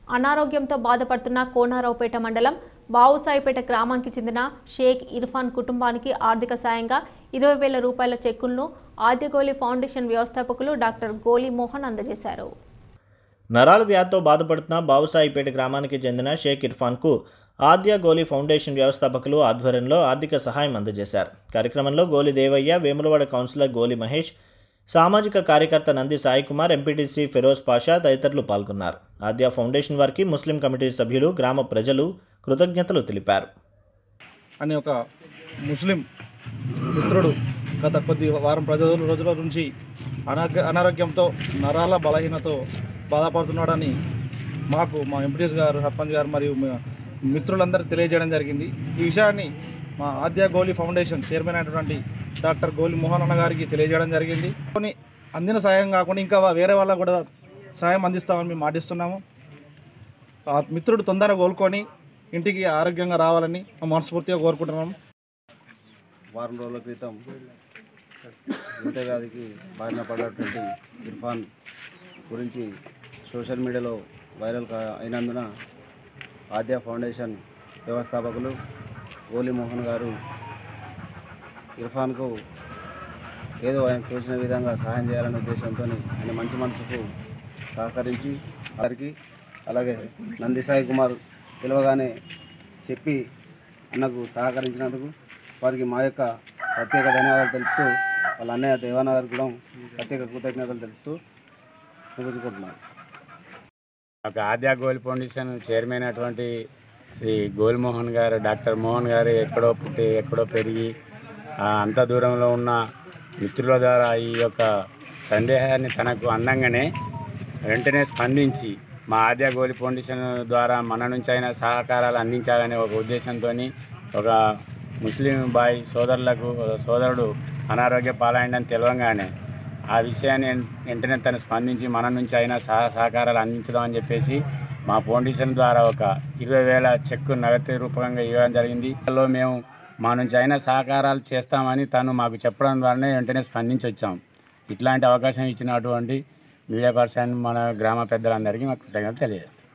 అనారోగ్యంతో బాధపడుతున్న కోనారావుపేట మండలం బావుసాయిపేట గ్రామానికి చెందిన షేక్ ఇర్ఫాన్ కుటుంబానికి ఆర్థిక సాయంగా ఇరవై వేల రూపాయల చెక్కులను ఆద్యగోలి ఫౌండేషన్ వ్యవస్థాపకులు డాక్టర్ గోలి మోహన్ అందజేశారు నరాల వ్యాధితో బాధపడుతున్న బావుసాయిపేట గ్రామానికి చెందిన షేక్ ఇర్ఫాన్కు ఆద్య గోలీ ఫౌండేషన్ వ్యవస్థాపకులు ఆధ్వర్యంలో ఆర్థిక సహాయం అందజేశారు కార్యక్రమంలో గోలి దేవయ్య వేములవాడ కౌన్సిలర్ గోలి మహేష్ సామాజిక కార్యకర్త నంది సాయి కుమార్ ఎంపీటీసీ ఫిరోజ్ పాషా తదితరులు పాల్గొన్నారు ఆద్య ఫౌండేషన్ వారికి ముస్లిం కమిటీ సభ్యులు గ్రామ ప్రజలు కృతజ్ఞతలు తెలిపారు అనే ఒక ముస్లిం మిత్రుడు గత కొద్ది వారం ప్రజల రోజుల నుంచి అనాగ అనారోగ్యంతో నరాల బలహీనతో బాధపడుతున్నాడని మాకు మా ఎంపీటీస్ గారు సర్పంచ్ గారు మరియు మా మిత్రులందరూ తెలియజేయడం జరిగింది ఈ విషయాన్ని మా ఆద్య గోలీ ఫౌండేషన్ చైర్మన్ అయినటువంటి డాక్టర్ గోలి మోహన్ అన్న గారికి తెలియజేయడం జరిగింది కొన్ని అందిన సాయం కాకుండా ఇంకా వేరే వాళ్ళకు కూడా సాయం అందిస్తామని మేము మాటిస్తున్నాము ఆ మిత్రుడు తొందరగా కోలుకొని ఇంటికి ఆరోగ్యంగా రావాలని మనస్ఫూర్తిగా కోరుకుంటున్నాము వారం రోజుల క్రితం గుంటె వ్యాధికి బారిన పడినటువంటి ఇర్ఫాన్ గురించి సోషల్ మీడియాలో వైరల్ కా- అయినందున ఆద్య ఫౌండేషన్ వ్యవస్థాపకులు గోలి మోహన్ గారు ఇర్ఫాన్కు ఏదో ఆయన తోచిన విధంగా సహాయం చేయాలనే ఉద్దేశంతో ఆయన మంచి మనసుకు సహకరించి వారికి అలాగే నంది సాయి కుమార్ పిలవగానే చెప్పి అన్నకు సహకరించినందుకు వారికి మా యొక్క ప్రత్యేక ధన్యవాదాలు తెలుపుతూ వాళ్ళ అన్నయ్య దేవాన గారికి కూడా ప్రత్యేక కృతజ్ఞతలు తెలుపుతూ ముగించుకుంటున్నాను ఒక ఆద్య గోల్ ఫౌండేషన్ చైర్మన్ అయినటువంటి శ్రీ గోల్మోహన్ గారు డాక్టర్ మోహన్ గారు ఎక్కడో పుట్టి ఎక్కడో పెరిగి ఆ, అంత దూరంలో ఉన్న మిత్రుల ద్వారా ఈ యొక్క సందేహాన్ని తనకు అందంగానే వెంటనే స్పందించి మా ఆద్య గోలి ఫౌండేషన్ ద్వారా మన నుంచి అయినా సహకారాలు అందించాలనే ఒక ఉద్దేశంతో ఒక ముస్లిం బాయ్ సోదరులకు సోదరుడు అనారోగ్య పాలైందని తెలవంగానే ఆ విషయాన్ని వెంటనే తను స్పందించి మన నుంచి అయినా సహ సహకారాలు అందించడం అని చెప్పేసి మా ఫౌండేషన్ ద్వారా ఒక ఇరవై వేల చెక్కు నగదు రూపకంగా ఇవ్వడం జరిగింది అందులో మేము మా నుంచి అయినా సహకారాలు చేస్తామని తను మాకు చెప్పడం ద్వారానే వెంటనే స్పందించి వచ్చాం ఇట్లాంటి అవకాశం ఇచ్చినటువంటి మీడియా పర్సన్ మన గ్రామ పెద్దలందరికీ మాకు కృతజ్ఞతలు తెలియజేస్తాం